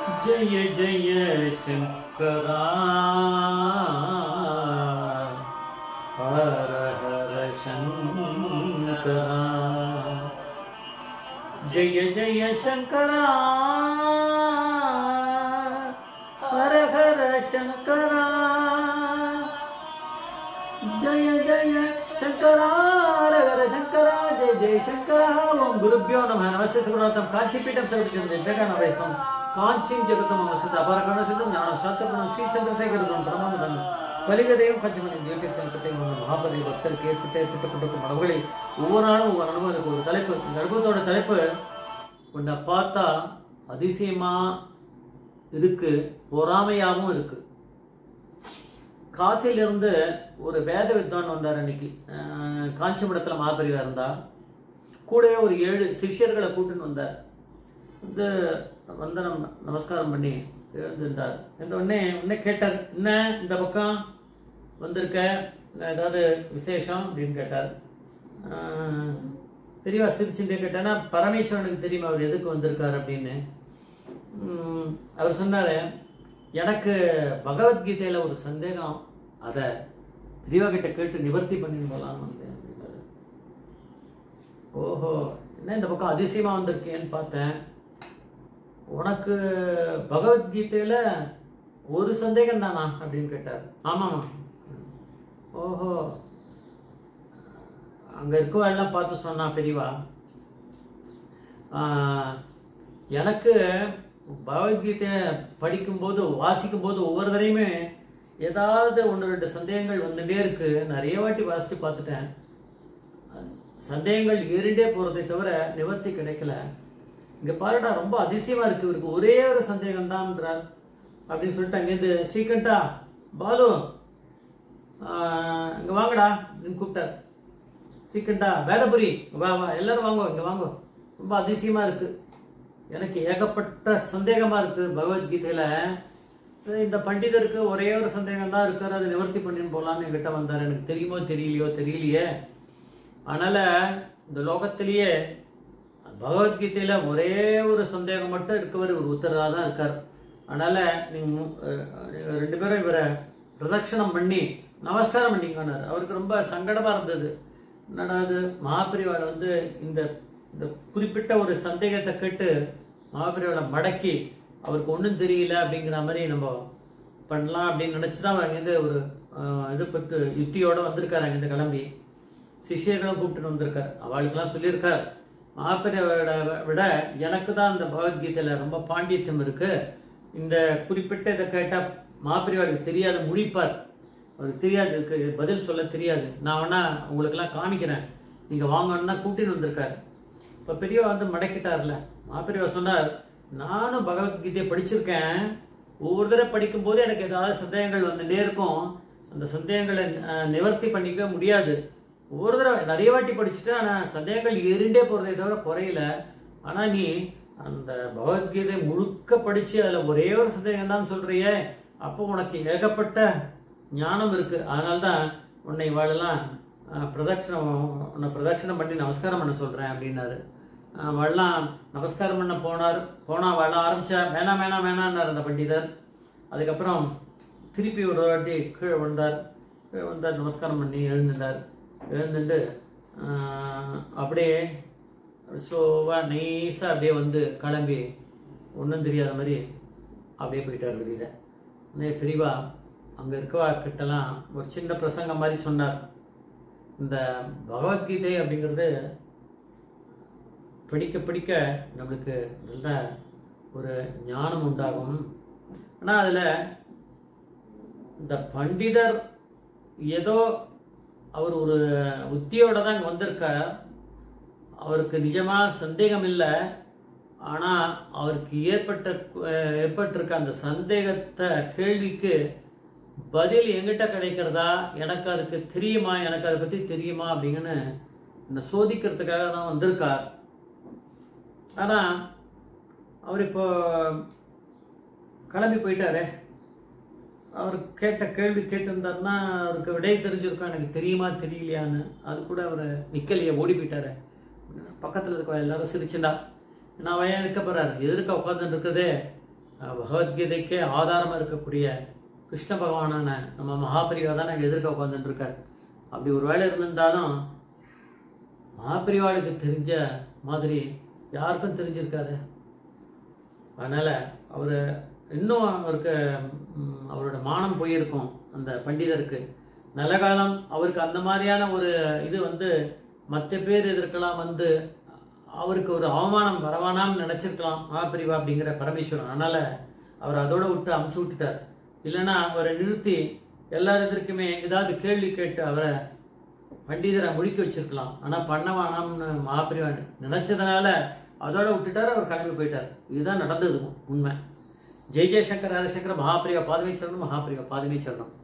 जय जय शङ्करा हर हर शङ्करा जय जय शङ्करा हर हर शङ्करा ஜய ஜய சங்கரா ரகர சங்கரா ஜெய ஜெய சங்கரா ஓம் குருப்பியோ நம நமஸ்தே சுகுணாத்தம் காஞ்சிபீఠம் சமர்ப்பிச்சது ஜெகன வைசம் காஞ்சிம் ஜெகதம் நமஸ்தே அபரகண சித்தம் ஞான சாத்திரகுணம் ஸ்ரீ சந்திரசேகரம் பிரமாமதன் கலிகதையும் கஞ்சமனின் ஜீவிக்க சங்கத்தை மகாபதி பக்தருக்கு ஏற்பட்டு ஏற்பட்டு கொண்டிருக்கும் மனவுகளை ஒவ்வொரு நாளும் ஒவ்வொரு அனுபவம் இருக்கு ஒரு தலைப்பு இந்த அனுபவத்தோட தலைப்பு உன்னை பார்த்தா அதிசயமா இருக்கு பொறாமையாவும் இருக்கு காசியிலிருந்து ஒரு வேத வித்வான் வந்தார் அன்னைக்கு அஹ் காஞ்சிபுரத்தில் மகாபரிவா இருந்தா கூடவே ஒரு ஏழு சிஷ்யர்களை கூட்டின்னு வந்தார் வந்து வந்து நம்ம நமஸ்காரம் பண்ணி எழுந்துட்டார் இந்த உடனே உடனே கேட்டார் என்ன இந்த பக்கம் வந்திருக்க ஏதாவது விசேஷம் அப்படின்னு கேட்டார் அஹ் பெரியவா சிரிச்சுட்டே கேட்டானா பரமேஸ்வரனுக்கு தெரியுமா அவர் எதுக்கு வந்திருக்கார் அப்படின்னு உம், அவர் சொன்னாரு எனக்கு பகவத்கீதையில ஒரு சந்தேகம் அதை பெரியவா கிட்ட கேட்டு நிவர்த்தி பண்ணின்னு போலான்னு வந்தேன் அப்படின்னாரு ஓஹோ என்ன இந்த பக்கம் அதிசயமா வந்திருக்கேன்னு பார்த்தேன் உனக்கு பகவத்கீதையில ஒரு சந்தேகம் தானா அப்படின்னு கேட்டார் ஆமாமா ஓஹோ அங்க இருக்கவெல்லாம் பார்த்து சொன்னா பெரியவா ஆஹ், எனக்கு பகவத்கீதை படிக்கும்போது வாசிக்கும்போது ஒவ்வொரு தடையுமே ஏதாவது ஒன்று ரெண்டு சந்தேகங்கள் வந்துட்டே இருக்கு நிறைய வாட்டி வாசிச்சு பார்த்துட்டேன் சந்தேகங்கள் ஏறிட்டே போறதை தவிர நிவர்த்தி கிடைக்கல இங்க பாருடா ரொம்ப அதிசயமா இருக்கு இவருக்கு ஒரே ஒரு சந்தேகம் தான்ன்றார் அப்படின்னு சொல்லிட்டு அங்கேருந்து ஸ்ரீகண்டா பாலு ஆஹ், இங்க வாங்கடா அப்படின்னு கூப்பிட்டார் ஸ்ரீகண்டா வேதபுரி வா வா எல்லாரும் வாங்கோ இங்க வாங்கோ ரொம்ப அதிசயமா இருக்கு எனக்கு ஏகப்பட்ட சந்தேகமா இருக்கு பகவத்கீதையில இந்த பண்டிதருக்கு ஒரே ஒரு சந்தேகம் தான் இருக்காரு அதை நிவர்த்தி பண்ணின்னு போலான்னு என்கிட்ட வந்தார் எனக்கு தெரியுமோ தெரியலையோ தெரியலையே அதனால இந்த லோகத்திலேயே பகவத்கீதையில ஒரே ஒரு சந்தேகம் மட்டும் இருக்கவர் ஒரு உத்தரவா தான் இருக்கார் அதனால நீங்க மு- அஹ் நீங்க ரெண்டு பேரும் இவரை பிரதட்சணம் பண்ணி நமஸ்காரம் பண்ணிங்கன்னாரு அவருக்கு ரொம்ப சங்கடமா இருந்தது என்னடா அது மகாபிரிவாளை வந்து இந்த இந்த குறிப்பிட்ட ஒரு சந்தேகத்தை கேட்டு மகாபிரிவாளை மடக்கி அவருக்கு ஒன்றும் தெரியல அப்படிங்கிற மாதிரி நம்ம பண்ணலாம் அப்படின்னு நினச்சி தான் அங்கேருந்து ஒரு ஆஹ், இது பட்டு யுக்தியோட வந்திருக்காரு அங்கேருந்து கிளம்பி சிஷ்யர்களும் கூப்பிட்டு வந்திருக்கார் அவளுக்கெல்லாம் சொல்லியிருக்கார் மகாபிரியோட விட எனக்கு தான் இந்த பகவத்கீதையில ரொம்ப பாண்டித்யம் இருக்கு இந்த குறிப்பிட்ட இதை கேட்டால் மகாபிரிவாளுக்கு தெரியாத முடிப்பார் அவருக்கு தெரியாது இதுக்கு பதில் சொல்ல தெரியாது நான் வேணா உங்களுக்கெல்லாம் காமிக்கிறேன் நீங்க வாங்கணும்னா கூட்டின்னு வந்திருக்காரு இப்போ பெரியவா வந்து மடக்கிட்டார்ல மாப்பெரியவா சொன்னார் நானும் பகவத்கீதையை படிச்சிருக்கேன் ஒவ்வொரு தடவை படிக்கும்போது எனக்கு ஏதாவது சந்தேகங்கள் வந்துட்டே இருக்கும் அந்த சந்தேகங்களை அஹ், நிவர்த்தி பண்ணிக்கவே முடியாது ஒவ்வொரு தடவை நிறைய வாட்டி படிச்சுட்டு ஆனால் சந்தேகங்கள் ஏறிண்டே போகிறதே தவிர குறையல ஆனால் நீ அந்த பகவத்கீதை முழுக்க படித்து அதில் ஒரே ஒரு சந்தேகம் தான் சொல்கிறியே அப்போ உனக்கு ஏகப்பட்ட ஞானம் இருக்கு அதனால தான் உன்னை வாழலாம் பிரதட்சணம் உன்னை பிரதட்சணம் பண்ணி நமஸ்காரம் பண்ண சொல்கிறேன் அப்படின்னாரு அஹ் வாழலாம் நமஸ்காரம் பண்ண போனார் போனா வாழ ஆரம்பிச்சா வேணாம் வேணாம் வேணான்னார் அந்த பண்டிதர் அதுக்கப்புறம் திருப்பி ஒரு வாட்டி கீழே விழுந்தார் கீழே விழுந்தார் நமஸ்காரம் பண்ணி எழுந்துட்டார் எழுந்துட்டு அஹ், அப்படியே ஸ்லோவாக நைஸாக அப்படியே வந்து கிளம்பி ஒன்றும் தெரியாத மாதிரி அப்படியே போயிட்டார் வெளியில் உடனே பிரிவா அங்கே இருக்கவா கிட்டலாம் ஒரு சின்ன பிரசங்கம் மாதிரி சொன்னார் இந்த பகவத்கீதை அப்படிங்கிறது படிக்க படிக்க நம்மளுக்கு நல்ல ஒரு ஞானம் உண்டாகும் ஆனால் அதில் இந்த பண்டிதர் ஏதோ அவர் ஒரு உத்தியோட தான் இங்கே வந்திருக்கார் அவருக்கு நிஜமாக சந்தேகம் இல்லை ஆனால் அவருக்கு ஏற்பட்ட அஹ், ஏற்பட்டிருக்க அந்த சந்தேகத்தை கேள்விக்கு பதில் எங்கிட்ட கிடைக்கிறதா எனக்கு அதுக்கு தெரியுமா எனக்கு அதை பற்றி தெரியுமா அப்படிங்கன்னு என்னை சோதிக்கிறதுக்காக தான் வந்திருக்கார் ஆனால் அவர் இப்போ கிளம்பி போயிட்டாரே அவர் கேட்ட கேள்வி கேட்டிருந்தாருன்னா அவருக்கு விடை தெரிஞ்சிருக்கும் எனக்கு தெரியுமா தெரியலையான்னு அது கூட அவர் நிக்கலையே ஓடி போயிட்டாரு பக்கத்தில் இருக்க எல்லாரும் சிரிச்சுண்டா நான் அவன் ஏன் இருக்க போறாரு எதிர்க்க உட்காந்துட்டு இருக்கிறதே அஹ், பகவத்கீதைக்கே ஆதாரமாக இருக்கக்கூடிய கிருஷ்ண பகவானான நம்ம மகாபிரிவா தான் நாங்கள் எதிர்க்க உட்காந்துட்டு இருக்கார் அப்படி ஒரு வேலை இருந்திருந்தாலும் மகாபிரிவாளுக்கு தெரிஞ்ச மாதிரி யாருக்கும் தெரிஞ்சிருக்காது அதனால் அவர் இன்னும் அவருக்கு ம், அவரோட மானம் போயிருக்கும் அந்த பண்டிதருக்கு நல்ல காலம் அவருக்கு அந்த மாதிரியான ஒரு இது வந்து மற்ற பேர் எதிர்க்கலாம் வந்து அவருக்கு ஒரு அவமானம் வரவானாம்னு நினச்சிருக்கலாம் மகாபிரிவா அப்படிங்கிற பரமேஸ்வரன் அதனால் அவர் அதோட விட்டு அமுச்சு விட்டுட்டார் இல்லைன்னா அவரை நிறுத்தி எல்லார் எதிர்க்குமே ஏதாவது கேள்வி கேட்டு அவரை பண்டிதரை முழிக்க வச்சிருக்கலாம் ஆனால் பண்ண வேணாம்னு மகாபிரிவா நினச்சதுனால அதோட விட்டுட்டார் அவர் கிளம்பி போயிட்டார் இதுதான் நடந்தது உண்மை ஜெய் ஜெயசங்கர் ஹரிசங்கர் மகாபிரிவா பாதமே சரணம் மகாபிரிவா பாதமே சரணம்